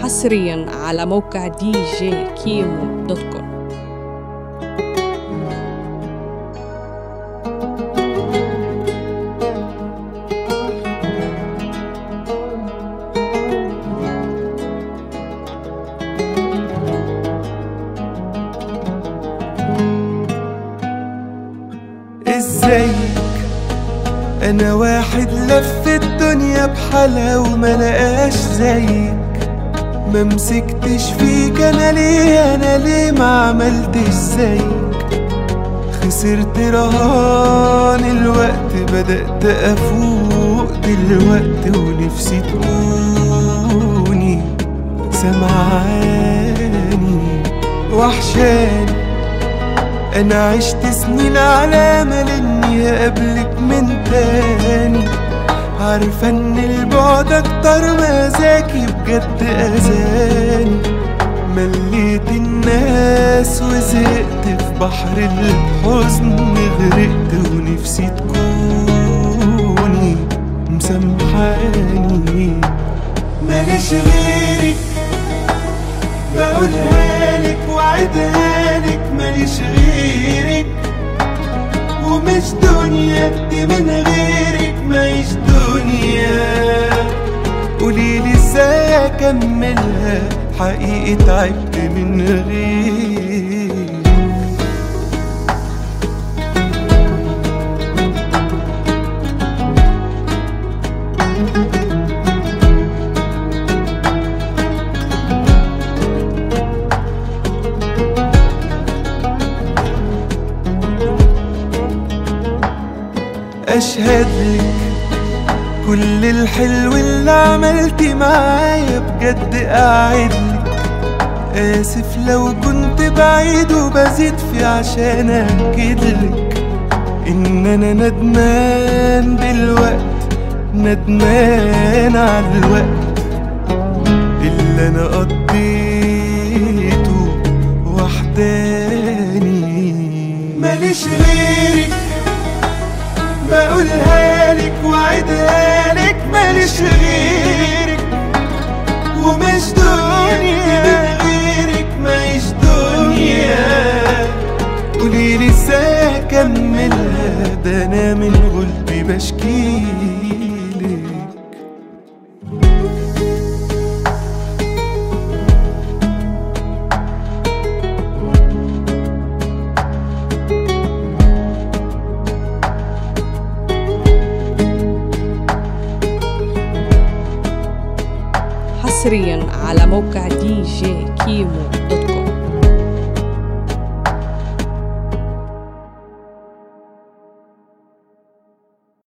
حصريا على موقع دي جي كيمو دوت كوم ازيك انا واحد لف الدنيا بحالها وما لقاش زيك ما مسكتش فيك انا ليه انا ليه ما عملتش زيك خسرت رهان الوقت بدأت افوق دلوقتي ونفسي تكوني سمعاني وحشاني انا عشت سنين على امل اني اقابلك من تاني عارفة ان البعد اكتر ما ذاكي بجد اذاني مليت الناس وزهقت في بحر الحزن غرقت ونفسي تكوني مسامحاني ماليش غيرك بقولها لك وعدها لك ماليش غيرك ومش دنيا دي من غيرك ماليش دنيا قوليلي ازاي اكملها حقيقي تعبت من غيرك اشهد لك كل الحلو اللي عملتي معايا بجد اعدلك اسف لو كنت بعيد وبزيد في عشان اكدلك ان انا ندمان دلوقت ندمان على الوقت اللي انا قضيته وحداني ماليش غيرك بقولها لك وعدها لك ماليش غيرك ومش دنيا غيرك ماليش دنيا قوليلي ازاي اكملها ده انا من قلبي بشكيلك حصريا على موقع دي جي كيمو دوت كوم